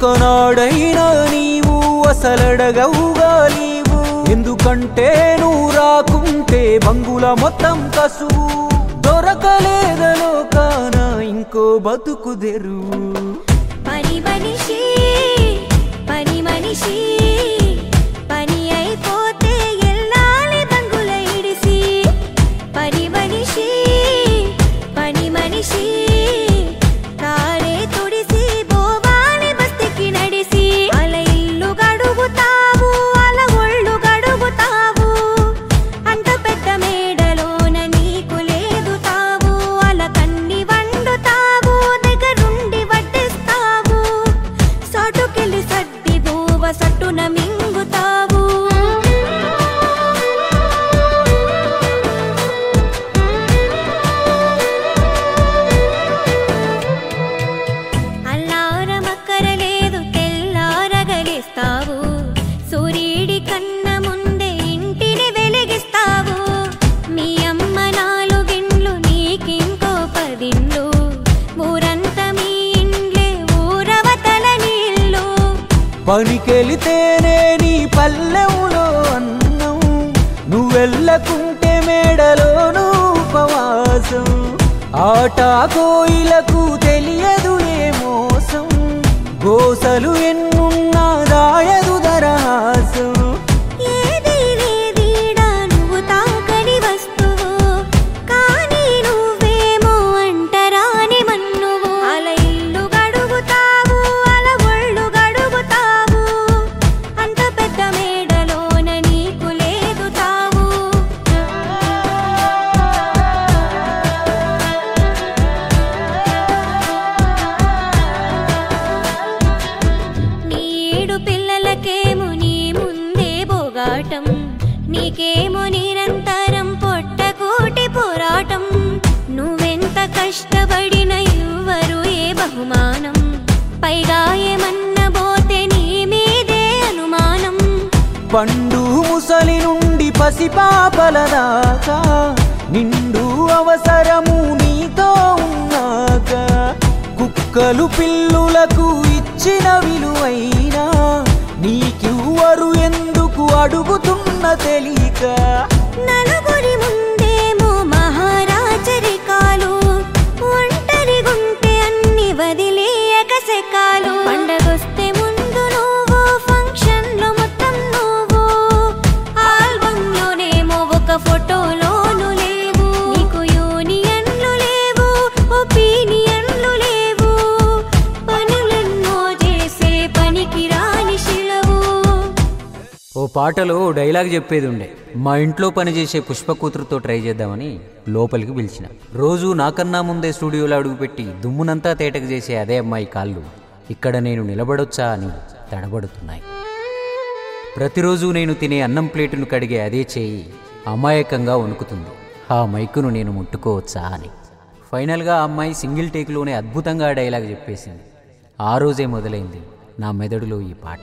ఒక్కనాడైనా నీవు అసలడగవుగా నీవు ఎందుకంటే నువ్వు రాకుంటే బంగుల మొత్తం కసువు దొరకలేదలో కాన ఇంకో బతుకుదెరు పని మనిషి పని మనిషి పని అయిపోతే ఎల్లాలి బంగుల ఇడిసి పని మనిషి పని మనిషి కారే తుడిసి బోవాలి బస్తికి నడిసి అల ఇల్లు గడుగుతావు అల ఒళ్ళు గడుగుతావు అంత పెద్ద మేడలోన నీకు లేదు తావు అల కన్ని వండుతావు దగ్గరుండి వడ్డిస్తావు సాటుకెళ్ళి సర్ది బూవ సట్టున మింగుతావు అల్లారమక్కరలేదు తెల్లారగలిస్తావు సూర్యుడి కన్న ముందే ఇంటిని వెలిగిస్తావు మీ అమ్మ నాలుగిండ్లు నీకింకో పదిండ్లు ఊరంతా మీ ఇండ్లే ఊరవతల నీళ్ళు పనికెళితేనే నీ పల్లెములో అన్నం నువ్వెళ్ళకుంటే మేడలోను ఉపవాసం ఆట కోయిలకు తెలియదు ఏ మోసం గోసలు ఎన్నున్నా దాయదు దరహాసం ఏది లేదీడా నువ్వు తాకని వస్తువు కానీ నువ్వేమో అంటరాని మన్నువు అల ఇల్లు గడుగుతావు అల ఒళ్ళు గడుగుతావు అంత పెద్ద మేడలోన నీకు లేదు తావు నీ ఏడు పిల్లలకేమో నీ ముందే బోగాటం నీకేమో నిరంతరం పొట్టకూటి పోరాటం నువ్వెంత కష్టపడిన ఇవ్వరు ఏ బహుమానం పైగా ఏమన్న పోతే నీ మీదే అనుమానం పండు ముసలి నుండి పసిపాపల దాకా నిండు అవసరము నీతో ఉన్నాక కుక్కలు పిల్లులకు ఇచ్చిన విలువైనా నీకివ్వరు ఎందుకు అడుగుతున్న తెలియక నలుగురి ముందేమో మహారాజరికాలు ఒంటరి గుంటే అన్ని వదిలేయక సెకాలు పండగొస్తే ముందు నువ్వు ఫంక్షన్ లో మొత్తం నువ్వు ఆల్బమ్ లోనేమో ఒక ఫోటోలోను లేవు నీకు యూనియన్లు లేవు ఒపీనియన్లు లేవు పనులెన్నో చేసే పనికి రాని శిలవు ఓ పాటలో ఓ డైలాగ్ చెప్పేది ఉండే మా ఇంట్లో పనిచేసే పుష్ప కూతురుతో ట్రై చేద్దామని లోపలికి పిలిచిన రోజు నాకన్నా ముందే స్టూడియోలో అడుగుపెట్టి దుమ్మునంతా తేటకు చేసే అదే అమ్మాయి కాళ్ళు ఇక్కడ నేను నిలబడొచ్చా అని తడబడుతున్నాయి ప్రతిరోజు నేను తినే అన్నం ప్లేటును కడిగే అదే చేయి అమాయకంగా వణుకుతుంది ఆ మైకును నేను ముట్టుకోవచ్చా అని ఫైనల్గా ఆ అమ్మాయి సింగిల్ టేక్లోనే అద్భుతంగా ఆ డైలాగ్ చెప్పేసింది ఆ రోజే మొదలైంది నా మెదడులో ఈ పాట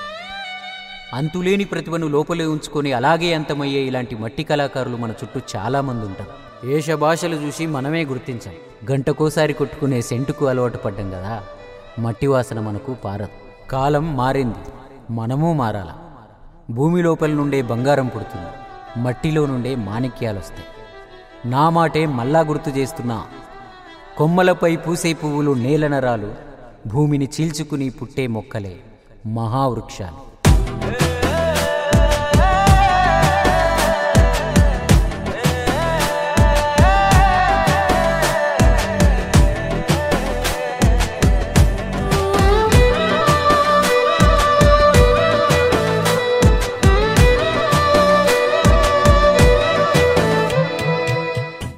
అంతులేని ప్రతిభను లోపలే ఉంచుకొని అలాగే అంతమయ్యే ఇలాంటి మట్టి కళాకారులు మన చుట్టూ చాలామంది ఉంటారు ఏష భాషలు చూసి మనమే గుర్తించాం గంటకోసారి కొట్టుకునే సెంటుకు అలవాటు పడ్డం కదా మట్టి వాసన మనకు పారదు కాలం మారింది మనము మారాల భూమి లోపల నుండే బంగారం పుడుతుంది మట్టిలో నుండే మాణిక్యాలు వస్తాయి నా మాటే మళ్ళా గుర్తు చేస్తున్నా కొమ్మలపై పూసే పువ్వులు నేల నరాలు భూమిని చీల్చుకుని పుట్టే మొక్కలే మహావృక్షాలు